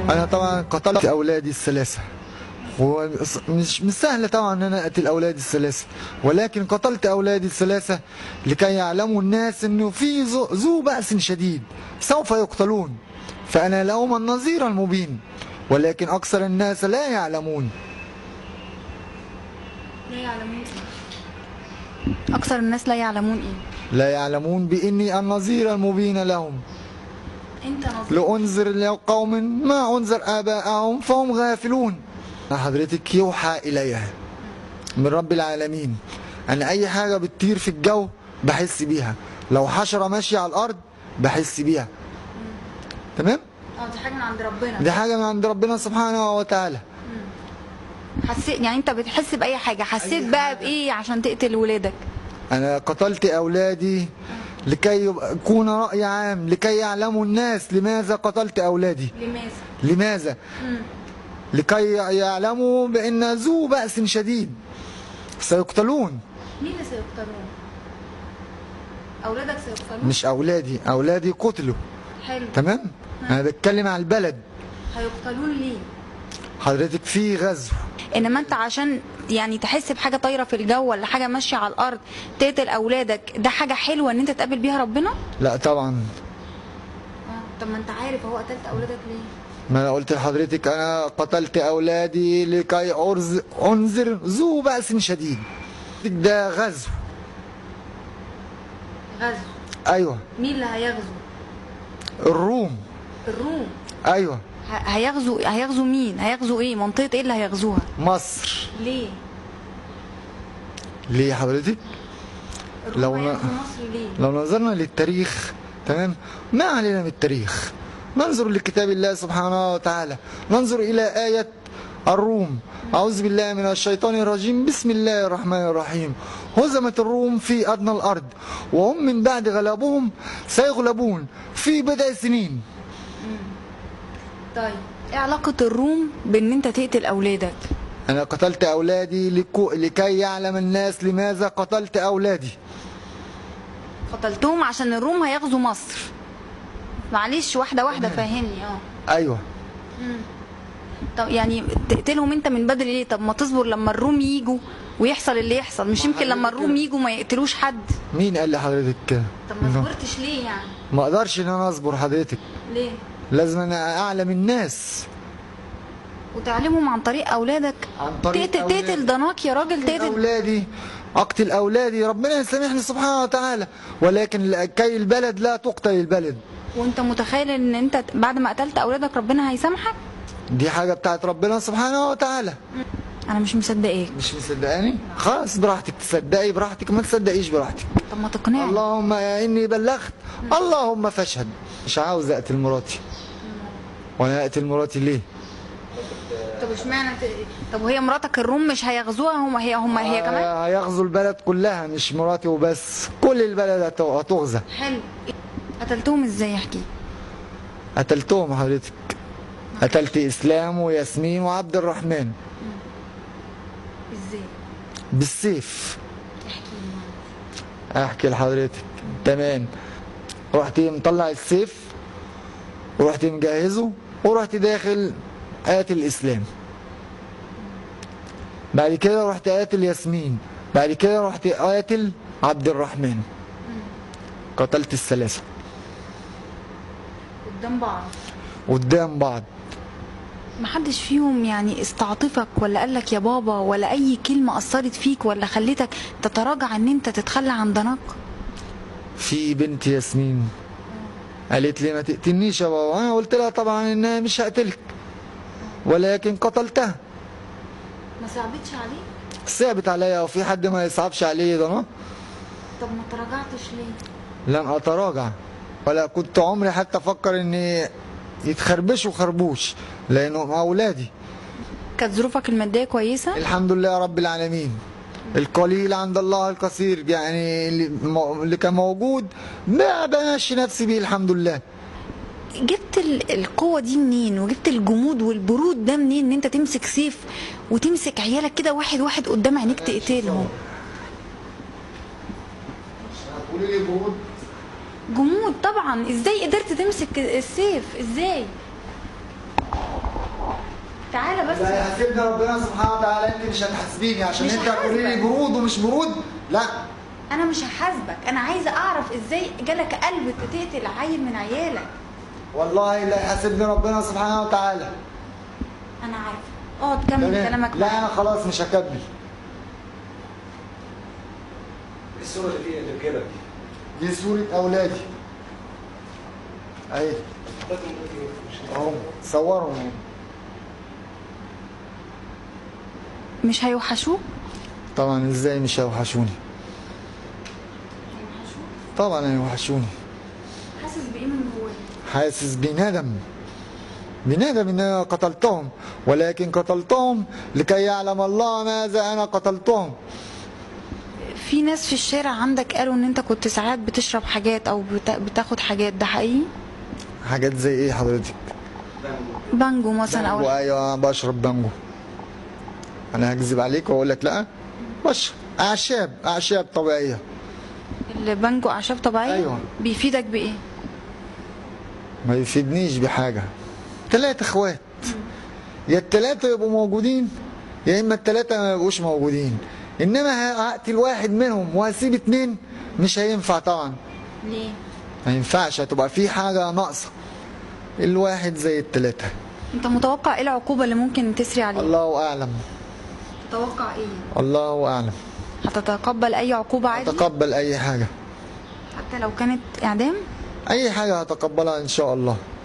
انا طبعا قتلت اولادي الثلاثه ومش مش سهل طبعا ان انا اقتل اولادي الثلاثه ولكن قتلت اولادي الثلاثه لكي يعلموا الناس انه في ذو- ذو باس شديد سوف يقتلون فانا لهم النظير المبين ولكن اكثر الناس لا يعلمون لا يعلمون ايه اكثر الناس لا يعلمون ايه لا يعلمون باني النظير المبين لهم انت نظير لأنذر لقوم ما أنذر آباءهم فهم غافلون حضرتك يوحى إلي من رب العالمين أن أي حاجة بتطير في الجو بحس بيها لو حشرة ماشية على الأرض بحس بيها تمام اه دي حاجه من عند ربنا دي حاجة من عند ربنا سبحانه وتعالى حسيت يعني انت بتحس باي حاجه حسيت بقى بايه عشان تقتل ولادك أنا قتلت أولادي لكي يبقى- يكون رأي عام لكي يعلموا الناس لماذا قتلت أولادي لماذا لماذا لكي يعلموا بأن ذو بأس شديد سيقتلون مين اللي سيقتلون اولادك سيقتلون مش أولادي أولادي قتلوا حلو تمام أنا بتكلم على البلد هيقتلون ليه حضرتك في غزو انما انت عشان يعني تحس بحاجه طايره في الجو ولا حاجه ماشيه على الارض تقتل اولادك ده حاجه حلوه ان انت تقابل بيها ربنا لا طبعا اه طب ما انت عارف هو قتلت اولادك ليه ما أنا قلت لحضرتك أنا قتلت أولادي لكي أرز أنذر ذو بأس شديد ده غزو غزو أيوه مين اللي هيغزو الروم الروم أيوه ه- هيغزو هيغزو مين هيغزو ايه منطقه ايه اللي هيغزوها مصر ليه ليه حضرتك الروم لو ن- هيغزو مصر ليه لو نظرنا للتاريخ تمام ما علينا من التاريخ ننظر لكتاب الله سبحانه وتعالى ننظر إلى آية الروم أعوذ بالله من الشيطان الرجيم بسم الله الرحمن الرحيم هزمت الروم في أدنى الأرض وهم من بعد غلبهم سيغلبون في بضع سنين طيب ايه علاقه الروم بان انت تقتل اولادك أنا قتلت أولادي لكو لكي يعلم الناس لماذا قتلت أولادي قتلتهم عشان الروم هيغزو مصر معلش واحده واحده فهمني اه أيوه طب يعني تقتلهم انت من بدري ليه طب ما تصبر لما الروم يجوا ويحصل اللي يحصل مش يمكن لما الروم يجوا ما يقتلوش حد مين قال لحضرتك كده؟ طب ما صبرتش ليه يعني ما أقدرش إن أنا أصبر حضرتك ليه لازم أنا أعلم الناس وتعلمهم عن طريق اولادك عن طريق تقتل أولادي. تقتل ضناك يا راجل تقتل أولادي أقتل أولادي ربنا يسامحني سبحانه وتعالى ولكن كي البلد لا تقتل البلد وانت متخيل ان انت بعد ما قتلت اولادك ربنا هيسامحك دي حاجة بتاعت ربنا سبحانه وتعالى انا مش مصدقاك مش مصدقاني خلاص براحتك تصدقي براحتك ما تصدقيش براحتك طب ما تقنعني اللهم إني بلغت اللهم فاشهد مش عاوز أقتل مراتي وأنا أقتل مراتي ليه طب اشمعنى ت- طب وهي مراتك الروم مش هيغزوها هم هي هم هي كمان آه، هيغزو البلد كلها مش مراتي وبس كل البلد هت- هتغزى حلو قتلتهم ازاي احكي قتلتهم حضرتك قتلت اسلام وياسمين وعبد الرحمن ازاي بالسيف احكي لي احكي لحضرتك تمام رحت مطلع السيف ورحت مجهزه ورحت داخل قاتل اسلام بعد كده رحت قاتل ياسمين بعد كده رحت قاتل عبد الرحمن قتلت الثلاثه قدام بعض قدام بعض محدش فيهم يعني استعطفك ولا قالك يا بابا ولا اي كلمة اثرت فيك ولا خلتك تتراجع ان انت تتخلى عن ضناك في بنت ياسمين قالت لي ما تقتلنيش يا بابا انا قلت لها طبعا انها مش هقتلك ولكن قتلتها ما صعبتش عليك صعبت عليا وفي حد ما يصعبش عليه ده انا طب ما تراجعتش ليه لم اتراجع ولا كنت عمري حتى افكر ان يتخربشوا خربوش لانهم اولادي كانت ظروفك المادية كويسة الحمد لله رب العالمين القليل عند الله الكثير يعني اللي مو- اللي كان موجود ما بمشي نفسي بيه الحمد لله جبت ال- القوة دي منين وجبت الجمود والبرود ده منين ان انت تمسك سيف وتمسك عيالك كده واحد واحد قدام عينيك تقتلهم قولي لي برود جمود طبعا ازاي قدرت تمسك السيف ازاي تعالى بس لا يحاسبني ربنا سبحانه وتعالى انت مش هتحاسبيني عشان مش انت هتقولي لي هحاسبك. برود ومش برود لا انا مش هحاسبك انا عايزه اعرف ازاي جالك قلب تقتل عيل من عيالك والله لا يحاسبني ربنا سبحانه وتعالى انا عارفه اقعد كمل تمام؟ كلامك لا معايا. انا خلاص مش هكمل الصورة اللي فيها اللي بجيبك دي دي صورة اولادي اهي اهو صورهم اهو. مش هيوحشوك طبعا ازاي مش هيوحشوني طبعا هيوحشوني حاسس بايه من جواك حاسس بندم بندم ان انا قتلتهم ولكن قتلتهم لكي يعلم الله ماذا انا قتلتهم في ناس في الشارع عندك قالوا ان انت كنت ساعات بتشرب حاجات او بتا- بتاخد حاجات ده حقيقي حاجات زي ايه حضرتك بانجو مثلا بانجو او ايوه بشرب بانجو انا هكذب عليك واقول لك لا بشرب اعشاب اعشاب طبيعيه البانجو اعشاب طبيعيه أيوة. بيفيدك بايه ما يفيدنيش بحاجه ثلاثة اخوات يا الثلاثة يبقوا موجودين يا اما الثلاثة ما يبقوش موجودين انما هقتل واحد منهم وهسيب اتنين مش هينفع طبعا ليه ما ينفعش هتبقى في حاجة ناقصة الواحد زي الثلاثة انت متوقع ايه العقوبه اللي ممكن تسري عليه الله اعلم تتوقع ايه الله اعلم هتتقبل اي عقوبه عادي اتقبل اي حاجة حتى لو كانت اعدام اي حاجة هتقبلها ان شاء الله